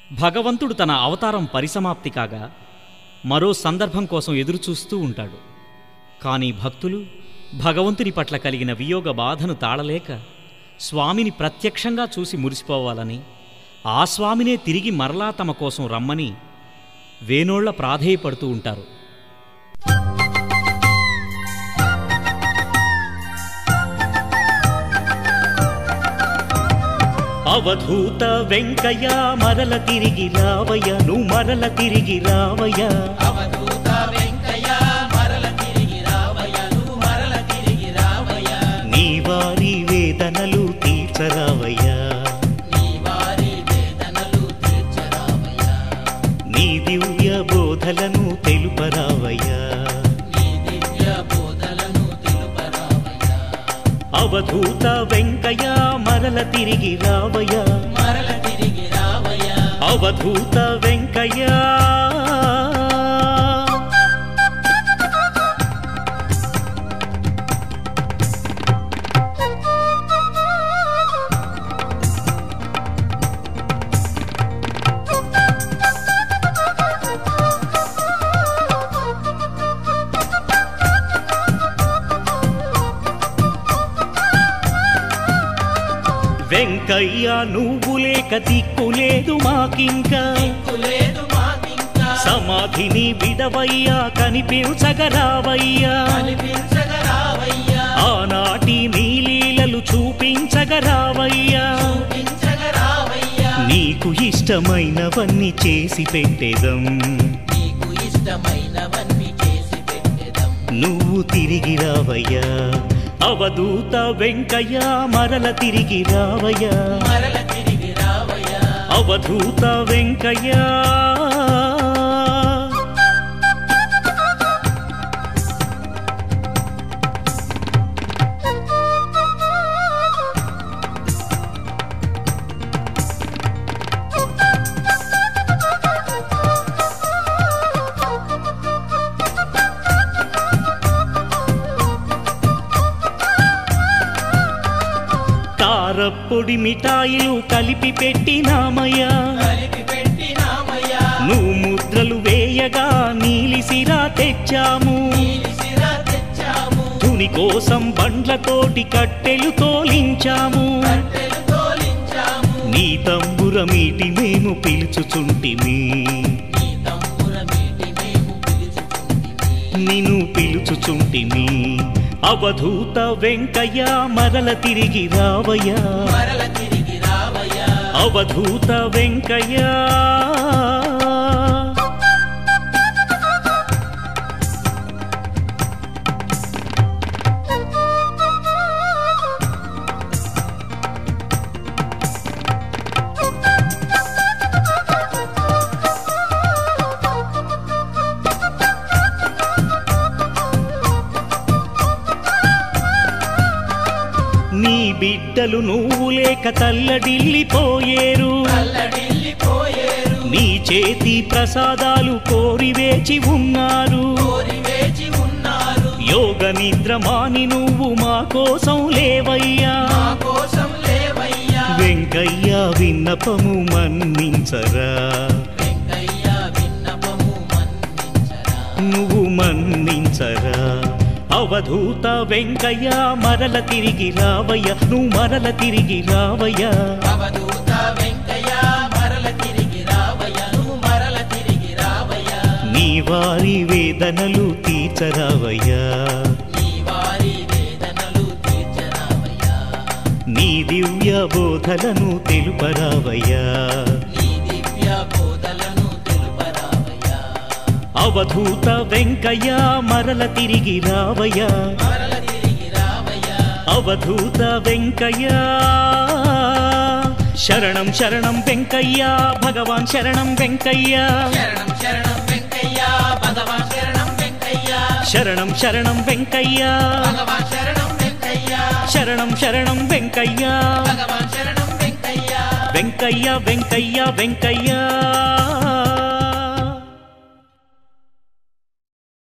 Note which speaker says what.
Speaker 1: భగవంతుడు తన అవతారం పరిసమాప్తి కాగా మరో సందర్భం కోసం ఎదురుచూస్తూ ఉంటాడు కానీ భక్తులు భగవంతుని పట్ల కలిగిన వియోగ బాధను తాళలేక స్వామిని ప్రత్యక్షంగా చూసి మురిసిపోవాలని ఆ స్వామినే తిరిగి మరలా తమ కోసం రమ్మని వేనోళ్ల ప్రాధేయపడుతూ ఉంటారు అవధూత వెంకయ్య మరల తిరిగి రావయ్య నువ్వు మరల తిరిగి రావయ్య
Speaker 2: అవధూత వెంకయ్య మరల తిరిగి రావయ్య నువ్వు మరల తిరిగి రావయ్య
Speaker 1: నీ వారి వేదనలు తీర్చరావయ్య
Speaker 2: నీ వారి వేదనలు తీర్చరావయ్య
Speaker 1: నీ దివ్య బోధలను తెలుపరావయ్య
Speaker 2: నీ దివ్య బోధలను తెలుపరావయ్య
Speaker 1: అవధూత వెంకయ్య మరల తిరిగి రావయ్య
Speaker 2: మరల తిరిగి రావయ్య
Speaker 1: అవధూత వెంకయ్య వెంకయ్య నువ్వు లేక దిక్కు లేదు మాకింకా
Speaker 2: లేదు మాకింకా
Speaker 1: సమాధిని విడవయ్యా కనిపించగరావయ్యా
Speaker 2: కనిపించగరావయ్యా
Speaker 1: ఆనాటి నీ లీలలు చూపించగరావయ్యా
Speaker 2: చూపించగరావయ్యా
Speaker 1: నీకు ఇష్టమైనవన్నీ చేసి పెట్టేదం
Speaker 2: నీకు ఇష్టమైనవన్నీ చేసి పెట్టెదం
Speaker 1: నువ్వు తిరిగి రావయ్యా అవధూత వెంకయ్య మరల తిరిగి రావయ్యా
Speaker 2: మరల తిరిగి రావయ్యా
Speaker 1: అవధూత వెంకయ్య కారప్పొడి మిఠాయిలు కలిపి పెట్టినామయ్యా
Speaker 2: కలిపి పెట్టినామయ్యా
Speaker 1: నువ్వు ముద్రలు వేయగా నీలిసిరా తెచ్చాము
Speaker 2: నీలిసిరా తెచ్చాము
Speaker 1: తుని కోసం బండ్లతోటి కట్టెలు తోలించాము
Speaker 2: కట్టెలు తోలించాము
Speaker 1: నీ తంబురమీటి మేము పిలుచుచుంటిమి
Speaker 2: నీ తంబుర మీటి మేము పిలుచుకుంటిమి
Speaker 1: నిన్ను పిలుచుచుంటిమి అవధూత వెంకయ్య మరల తిరిగి రావయ్యా
Speaker 2: మరల తిరిగి రావయ్యా
Speaker 1: అవధూత వెంకయ్య నీ బిడ్డలు నువ్వు లేక తల్లడిల్లిపోయేరు
Speaker 2: అల్లడిల్లిపోయేరు
Speaker 1: నీ చేతి ప్రసాదాలు కోరి వేచి ఉన్నారు
Speaker 2: కోరి వేచి ఉన్నారు
Speaker 1: యోగ నిద్ర మాని నువ్వు మా కోసం లేవయ్యా
Speaker 2: మా కోసం లేవయ్యా
Speaker 1: వెంకయ్య విన్నపము మన్నించరా
Speaker 2: వెంకయ్య విన్నపము మన్నించరా
Speaker 1: నువ్వు మన్నించరా అవధూత వెంకయ్య మరల తిరిగి రావయ్య నువ్వు మరల తిరిగి రావయ్య
Speaker 2: అవధూత వెంకయ్య మరల తిరిగి రావయ్యా నువ్వు మరల తిరిగి రావయ్యా
Speaker 1: నీ వారి వేదనలు తీర్చరావయ్యా
Speaker 2: నీ వారి వేదనలు తీర్చరావయ్యా
Speaker 1: నీ దివ్య బోధలను తెలుపరావయ్యా
Speaker 2: నీ దివ్య బోధలను తెలుపరావయ్యా
Speaker 1: అవధూత వెంకయ్య మరల తిరిగి రావయ్యా
Speaker 2: మరల తిరిగి రావయ్యా
Speaker 1: అవధూత వెంకయ్య శరణం శరణం వెంకయ్య భగవాన్ శరణం వెంకయ్య
Speaker 2: శరణం శరణం వెంకయ్య భగవాన్ శరణం వెంకయ్య
Speaker 1: శరణం శరణం వెంకయ్య
Speaker 2: భగవాన్ శరణం వెంకయ్య
Speaker 1: శరణం శరణం వెంకయ్య
Speaker 2: భగవాన్ శరణం వెంకయ్య
Speaker 1: వెంకయ్య వెంకయ్య వెంకయ్య